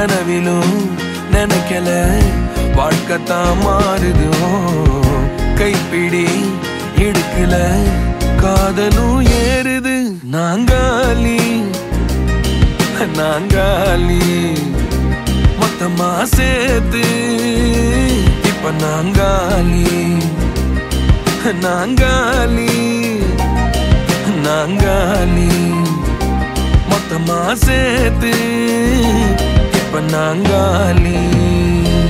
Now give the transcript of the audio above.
கனவிலும் நினைக்கல வாழ்க்கை தான் மாறுது ஓ, கைப்பிடி இடுக்கல காதலும் ஏறுது நாங்காலி நாங்காலி மொத்தமா சேர்த்து இப்ப நாங்காலி நாங்காலி நாங்காலி மொத்தமா சேர்த்து இப்ப நாங்காலி